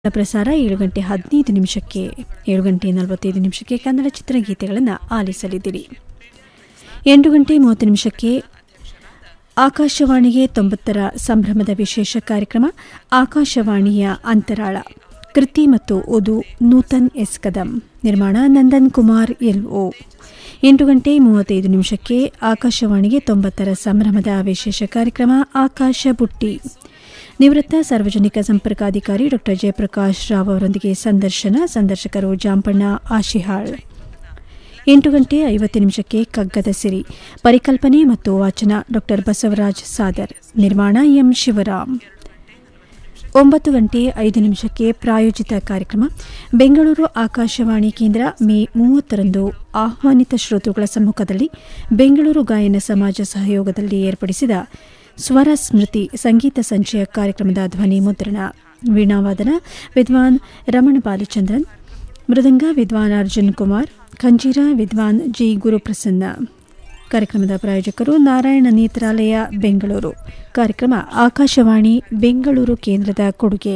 ಪ್ರಸಾರ ಏಳು ಗಂಟೆ ಹದಿನೈದು ನಿಮಿಷಕ್ಕೆ ಏಳು ಗಂಟೆ ನಲವತ್ತೈದು ನಿಮಿಷಕ್ಕೆ ಕನ್ನಡ ಚಿತ್ರಗೀತೆಗಳನ್ನು ಆಲಿಸಲಿದ್ದೀರಿ ಎಂಟು ಗಂಟೆ ಮೂವತ್ತು ನಿಮಿಷಕ್ಕೆ ಆಕಾಶವಾಣಿಗೆ ತೊಂಬತ್ತರ ಸಂಭ್ರಮದ ವಿಶೇಷ ಕಾರ್ಯಕ್ರಮ ಆಕಾಶವಾಣಿಯ ಅಂತರಾಳ ಕೃತಿ ಮತ್ತು ಓದು ನೂತನ್ ಎಸ್ ಕದಂ ನಿರ್ಮಾಣ ನಂದನ್ ಕುಮಾರ್ ಎಲ್ಒ ಎಂಟು ಗಂಟೆ ಮೂವತ್ತೈದು ನಿಮಿಷಕ್ಕೆ ಆಕಾಶವಾಣಿಗೆ ತೊಂಬತ್ತರ ಸಂಭ್ರಮದ ವಿಶೇಷ ಕಾರ್ಯಕ್ರಮ ಆಕಾಶ ಬುಟ್ಟಿ ನಿವೃತ್ತ ಸಾರ್ವಜನಿಕ ಸಂಪರ್ಕಾಧಿಕಾರಿ ಡಾ ಜಯಪ್ರಕಾಶ್ ರಾವ್ ಅವರೊಂದಿಗೆ ಸಂದರ್ಶನ ಸಂದರ್ಶಕರು ಜಾಂಪಣ್ಣ ಆಶಿಹಾಳ್ ಎಂಟು ಗಂಟೆ ಐವತ್ತು ನಿಮಿಷಕ್ಕೆ ಕಗ್ಗದ ಸಿರಿ ಪರಿಕಲ್ಪನೆ ಮತ್ತು ವಾಚನ ಡಾ ಬಸವರಾಜ್ ಸಾದರ್ ನಿರ್ಮಾಣ ಎಂ ಶಿವರಾಮ್ ಒಂಬತ್ತು ಗಂಟೆ ಐದು ನಿಮಿಷಕ್ಕೆ ಪ್ರಾಯೋಜಿತ ಕಾರ್ಯಕ್ರಮ ಬೆಂಗಳೂರು ಆಕಾಶವಾಣಿ ಕೇಂದ್ರ ಮೇ ಮೂವತ್ತರಂದು ಆಹ್ವಾನಿತ ಶ್ರೋತೃಗಳ ಸಮ್ಮುಖದಲ್ಲಿ ಬೆಂಗಳೂರು ಗಾಯನ ಸಮಾಜ ಸಹಯೋಗದಲ್ಲಿ ಏರ್ಪಡಿಸಿದ ಸ್ವರ ಸ್ಮೃತಿ ಸಂಗೀತ ಸಂಚಯ ಕಾರ್ಯಕ್ರಮದ ಧ್ವನಿ ಮುದ್ರಣ ವೀಣಾವಾದನ ವಿದ್ವಾನ್ ರಮಣ ಬಾಲಚಂದ್ರನ್ ಮೃದಂಗ ವಿದ್ವಾನ್ ಅರ್ಜುನ್ ಕುಮಾರ್ ಖಂಜೀರ ವಿದ್ವಾನ್ ಜಿ ಗುರುಪ್ರಸನ್ನ ಕಾರ್ಯಕ್ರಮದ ಪ್ರಾಯೋಜಕರು ನಾರಾಯಣ ನೇತ್ರಾಲಯ ಬೆಂಗಳೂರು ಕಾರ್ಯಕ್ರಮ ಆಕಾಶವಾಣಿ ಬೆಂಗಳೂರು ಕೇಂದ್ರದ ಕೊಡುಗೆ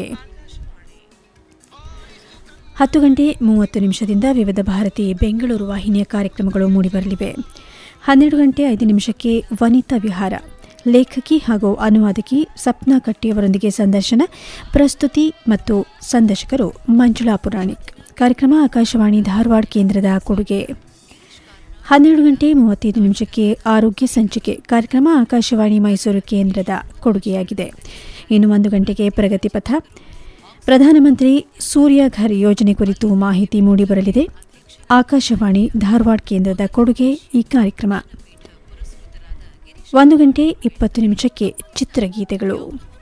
ಹತ್ತು ಗಂಟೆ ಮೂವತ್ತು ನಿಮಿಷದಿಂದ ವಿವಿಧ ಭಾರತಿ ಬೆಂಗಳೂರು ವಾಹಿನಿಯ ಕಾರ್ಯಕ್ರಮಗಳು ಮೂಡಿಬರಲಿವೆ ಹನ್ನೆರಡು ಗಂಟೆ ಐದು ನಿಮಿಷಕ್ಕೆ ವನಿತಾ ವಿಹಾರ ಲೇಖಕಿ ಹಾಗೂ ಅನುವಾದಕಿ ಸಪ್ನಾ ಕಟ್ಟಿಯವರೊಂದಿಗೆ ಸಂದರ್ಶನ ಪ್ರಸ್ತುತಿ ಮತ್ತು ಸಂದರ್ಶಕರು ಮಂಜುಳಾ ಪುರಾಣಿಕ್ ಕಾರ್ಯಕ್ರಮ ಆಕಾಶವಾಣಿ ಧಾರವಾಡ ಕೇಂದ್ರದ ಕೊಡುಗೆ ಹನ್ನೆರಡು ಗಂಟೆ ಮೂವತ್ತೈದು ನಿಮಿಷಕ್ಕೆ ಆರೋಗ್ಯ ಸಂಚಿಕೆ ಕಾರ್ಯಕ್ರಮ ಆಕಾಶವಾಣಿ ಮೈಸೂರು ಕೇಂದ್ರದ ಕೊಡುಗೆಯಾಗಿದೆ ಇನ್ನು ಒಂದು ಗಂಟೆಗೆ ಪ್ರಗತಿ ಪಥ ಪ್ರಧಾನಮಂತ್ರಿ ಸೂರ್ಯಘರ್ ಯೋಜನೆ ಕುರಿತು ಮಾಹಿತಿ ಮೂಡಿಬರಲಿದೆ ಆಕಾಶವಾಣಿ ಧಾರವಾಡ ಕೇಂದ್ರದ ಕೊಡುಗೆ ಈ ಕಾರ್ಯಕ್ರಮ ಒಂದು ಗಂಟೆ ಇಪ್ಪತ್ತು ನಿಮಿಷಕ್ಕೆ ಚಿತ್ರಗೀತೆಗಳು